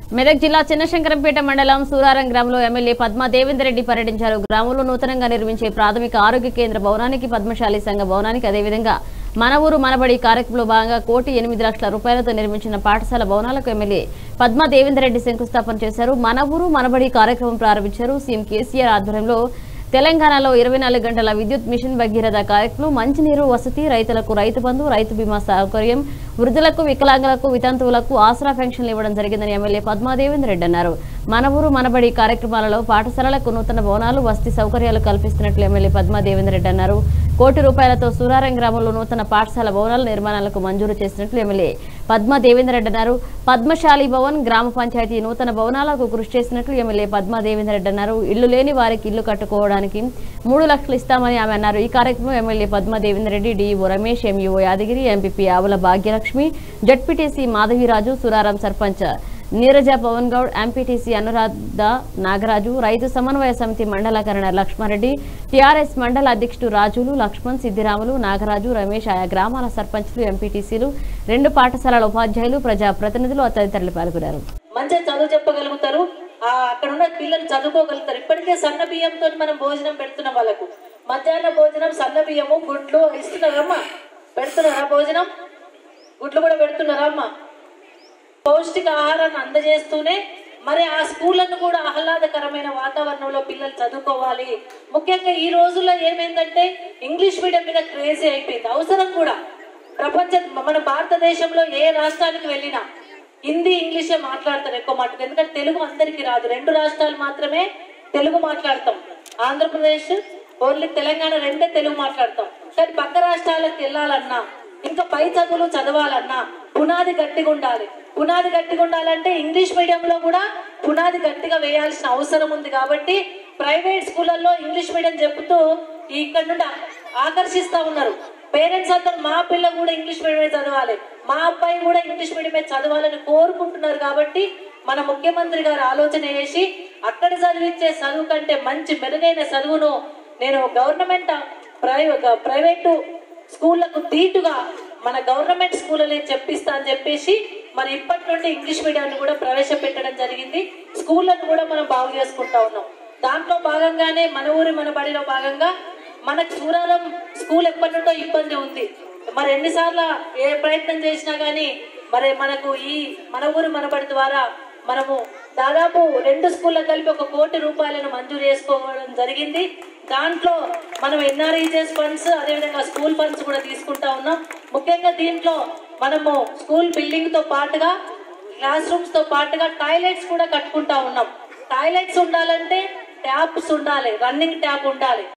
మెదక్ జిల్లా చిన్నశంకరంపేట మండలం సూరారం గ్రామంలో ఎమ్మెల్యే పద్మా దేవేందర్ రెడ్డి పర్యటించారు గ్రామంలో నూతనంగా నిర్మించే ప్రాథమిక ఆరోగ్య కేంద్ర భవనానికి పద్మశాలి సంఘ భవనానికి అదేవిధంగా మన ఊరు మనబడి కార్యక్రమంలో భాగంగా కోటి ఎనిమిది లక్షల రూపాయలతో నిర్మించిన పాఠశాల భవనాలకు ఎమ్మెల్యే పద్మా దేవేందర్ రెడ్డి శంకుస్థాపన చేశారు మన ఊరు మనబడి కార్యక్రమం ప్రారంభించారు సీఎం కేసీఆర్ ఆధ్వర్యంలో తెలంగాణలో ఇరవై నాలుగు గంటల విద్యుత్ మిషన్ భగీరథ కార్యక్రమం మంచినీరు వసతి రైతులకు రైతు బంధు రైతు బీమా సౌకర్యం వృద్ధులకు వికలాంగులకు వితంతువులకు ఆసరా పెన్షన్లు ఇవ్వడం జరిగిందని ఎమ్మెల్యే పద్మాదేవేంద్ర రెడ్డి అన్నారు మన ఊరు మనబడి కార్యక్రమాలలో పాఠశాలలకు నూతన భవనాలు వసతి సౌకర్యాలు కల్పిస్తున్నట్లు ఎమ్మెల్యే పద్మాదేవేంద్ర రెడ్డి అన్నారు కోటి రూపాయలతో సూరారం గ్రామంలో నూతన పాఠశాల భవనాల నిర్మాణాలకు మంజూరు చేసినట్లు ఎమ్మెల్యే పద్మా దేవేందర్ రెడ్డి అన్నారు పద్మశాలి భవన్ గ్రామ పంచాయతీ నూతన భవనాలకు కృషి చేసినట్లు ఎమ్మెల్యే పద్మా దేవేందర్ రెడ్డి అన్నారు ఇల్లు లేని వారికి ఇల్లు కట్టుకోవడానికి మూడు లక్షలు ఇస్తామని ఆమె అన్నారు ఈ కార్యక్రమం MLA Padma Devender Reddy DO Ramesh MEO Yadagiri MPP Avula Bhagyalakshmi ZPTC Madhaviraju Suraram sarpanch Neeraja Pawan Goud MPTC Anuradha Nagaraju రైతు సమన్వయ సమితి మండల కరణర్ లక్ష్మారెడ్డి టీఆర్ఎస్ మండల అధ్యక్షుడు రాజులు లక్ష్మణ్ సిద్దిరాములు నాగరాజు రమేష్ ఆయా గ్రామాల సర్పంచ్లు ఎంపీటీసీలు రెండు పాఠశాలల ఉపాధ్యాయులు ప్రజా ప్రతినిధులు తదితరులు పాల్గొన్నారు మంచిగా చదువు చెప్పగలుగుతారు ఆ అక్కడ ఉన్న పిల్లలు చదువుకోగలుగుతారు ఇప్పటికే సన్న బియ్యంతో మనం భోజనం పెడుతున్నాం వాళ్ళకు మధ్యాహ్న భోజనం సన్న బియ్యము గుడ్లు ఇస్తున్నారమ్మా పెడుతున్నారా భోజనం గుడ్లు కూడా పెడుతున్నారా అమ్మా పౌష్టిక ఆహారాన్ని అందజేస్తూనే మరి ఆ స్కూళ్ళను కూడా ఆహ్లాదకరమైన వాతావరణంలో పిల్లలు చదువుకోవాలి ముఖ్యంగా ఈ రోజుల్లో ఏమైందంటే ఇంగ్లీష్ మీడియం మీద క్రేజీ అయిపోయింది అవసరం కూడా ప్రపంచ మన భారతదేశంలో ఏ రాష్ట్రానికి వెళ్ళినా హిందీ ఇంగ్లీషే మాట్లాడతారు ఎక్కువ మాట ఎందుకంటే తెలుగు అందరికీ రాదు రెండు రాష్ట్రాలు మాత్రమే తెలుగు మాట్లాడతాం ఆంధ్రప్రదేశ్ ఓన్లీ తెలంగాణ రెండే తెలుగు మాట్లాడతాం కానీ పక్క రాష్ట్రాలకు వెళ్ళాలన్నా ఇంకా పై చదువులు చదవాలన్నా పునాది గట్టిగా ఉండాలి పునాది గట్టిగా ఉండాలంటే ఇంగ్లీష్ మీడియంలో కూడా పునాది గట్టిగా వేయాల్సిన అవసరం ఉంది కాబట్టి ప్రైవేట్ స్కూళ్ళల్లో ఇంగ్లీష్ మీడియం చెబుతూ ఇక్కడ నుండి ఆకర్షిస్తా ఉన్నారు పేరెంట్స్ అందరూ మా పిల్ల కూడా ఇంగ్లీష్ మీడియమే చదవాలి మా అబ్బాయి కూడా ఇంగ్లీష్ మీడియమే చదవాలని కోరుకుంటున్నారు కాబట్టి మన ముఖ్యమంత్రి గారు ఆలోచన చేసి అక్కడ చదివించే చదువు కంటే మంచి మెరుగైన చదువును నేను గవర్నమెంట్ ప్రైవేట్ ప్రైవేటు స్కూళ్లకు ధీటుగా మన గవర్నమెంట్ స్కూళ్ళనే చెప్పిస్తా అని చెప్పేసి మరి ఇప్పటి నుండి ఇంగ్లీష్ మీడియాన్ని కూడా ప్రవేశపెట్టడం జరిగింది స్కూళ్ళను కూడా మనం బాగు చేసుకుంటా ఉన్నాం దాంట్లో భాగంగానే మన ఊరి మన బడిలో భాగంగా మనకు సూరారం స్కూల్ ఎప్పటి నుండో ఇబ్బంది ఉంది మరి ఎన్నిసార్లు ఏ ప్రయత్నం చేసినా గానీ మరి మనకు ఈ మన ఊరి మన బడి ద్వారా మనము దాదాపు రెండు స్కూళ్ళకు కలిపి ఒక కోటి రూపాయలను మంజూరు చేసుకోవడం జరిగింది దాంట్లో మనం ఎన్ఆర్ఈజెస్ ఫండ్స్ అదేవిధంగా స్కూల్ ఫండ్స్ కూడా తీసుకుంటా ఉన్నాం ముఖ్యంగా దీంట్లో మనము స్కూల్ బిల్డింగ్ తో పాటుగా క్లాస్ రూమ్స్ తో పాటుగా టాయిలెట్స్ కూడా కట్టుకుంటా ఉన్నాం టాయిలెట్స్ ఉండాలంటే ట్యాప్స్ ఉండాలి రన్నింగ్ ట్యాప్ ఉండాలి